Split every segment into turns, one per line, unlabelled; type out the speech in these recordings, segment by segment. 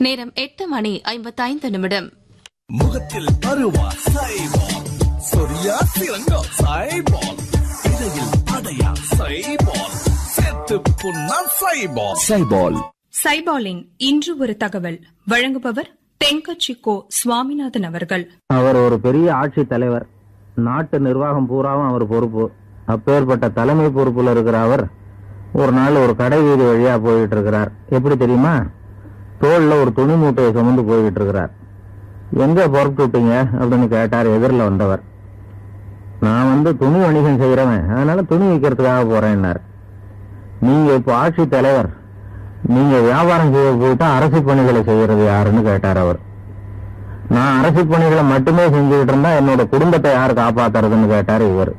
நேரம் எட்டு மணி ஐம்பத்தைந்து நிமிடம்
முகத்தில் அருவா சைபால் சொரியா சிறங்கா சைபால் இடையில் அடையா சைபால் சேர்த்து புண்ணா சைபால் சைபால்
சைபாலின் இன்று ஒரு தகவல் வழங்குபவர் தென்கட்சி கோ சுவாமிநாதன் அவர்கள்
அவர் ஒரு பெரிய ஆட்சி தலைவர் நாட்டு நிர்வாகம் பூராவும் அவர் பொறுப்பு அப்பேற்பட்ட தலைமை பொறுப்புல இருக்கிற அவர் ஒரு நாள் ஒரு கடை வீதி வழியா போயிட்டு இருக்கிறார் எப்படி தெரியுமா தோல்ல ஒரு துணி மூட்டையை சுமந்து போயிட்டு இருக்கிறார் எங்க புறப்பட்டு விட்டீங்க அப்படின்னு கேட்டார் எதிரில் வந்தவர் நான் வந்து துணி வணிகம் செய்யறவன் அதனால துணி விற்கிறதுக்காக போறேன்னார் நீங்க இப்போ ஆட்சி தலைவர் நீங்க வியாபாரம் செய்ய போயிட்டா அரசு பணிகளை செய்யறது யாருன்னு கேட்டார் அவர் நான் அரசு பணிகளை மட்டுமே செஞ்சுக்கிட்டு இருந்தா என்னோட குடும்பத்தை யார் காப்பாத்துறதுன்னு கேட்டாரு இவர்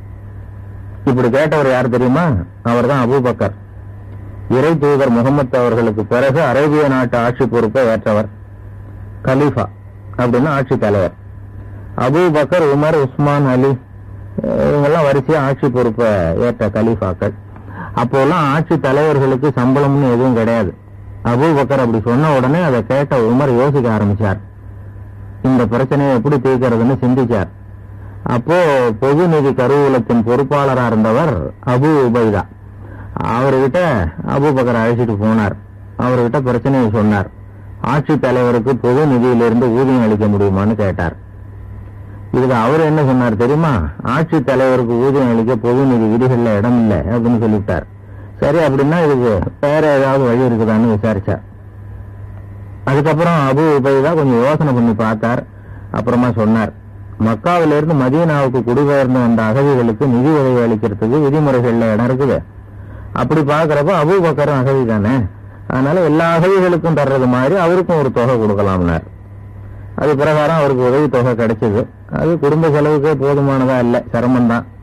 இப்படி கேட்டவர் யார் தெரியுமா அவர் தான் அபூபக்கர் இறை தூதர் முகமது அவர்களுக்கு பிறகு அரேபிய நாட்டு ஆட்சி பொறுப்பை ஏற்றவர் கலீஃபா அப்படின்னு ஆட்சி தலைவர் அபூபக்கர் உமர் உஸ்மான் அலி அஹ் இவங்கெல்லாம் வரிசையா ஆட்சி பொறுப்பை ஏற்ற கலீஃபாக்கள் அப்போல்லாம் ஆட்சி தலைவர்களுக்கு சம்பளம்னு எதுவும் கிடையாது அபூபக்கர் அப்படி சொன்ன உடனே அதை கேட்ட உமர் யோசிக்க ஆரம்பிச்சார் இந்த பிரச்சனையை எப்படி தீர்க்கிறதுன்னு சிந்திச்சார் அப்போ பொது நிதி கருவூலத்தின் பொறுப்பாளரா இருந்தவர் அபு உபைதா அவர்கிட்ட அபூபக்கர் அழைச்சிட்டு போனார் அவர்கிட்ட பிரச்சனையை சொன்னார் ஆட்சி தலைவருக்கு பொது நிதியிலிருந்து ஊதியம் அளிக்க முடியுமான்னு கேட்டார் இதுக்கு அவர் என்ன சொன்னார் தெரியுமா ஆட்சி தலைவருக்கு ஊதியம் அளிக்க பொது நிதி விதிகள்ல இடம் இல்லை அப்படின்னு சொல்லிவிட்டார் சரி அப்படின்னா இதுக்கு வேற ஏதாவது வழி இருக்குதான்னு விசாரிச்சார் அதுக்கப்புறம் அபு உபைதா கொஞ்சம் யோசனை பண்ணி பார்த்தார் அப்புறமா சொன்னார் மக்காவிலிருந்து மதீனாவுக்கு குடிபெயர்ந்து வந்த அகதிகளுக்கு நிதி உதவி அளிக்கிறதுக்கு விதிமுறைகள்ல இடம் இருக்குது அப்படி பாக்குறப்ப அபு பக்கரும் அகதி தானே அதனால எல்லா அகதிகளுக்கும் தர்றது மாதிரி அவருக்கும் ஒரு தொகை கொடுக்கலாம்னார் அது பிரகாரம் அவருக்கு உதவி தொகை கிடைச்சது அது குடும்ப செலவுக்கே போதுமானதா இல்ல சிரமம்தான்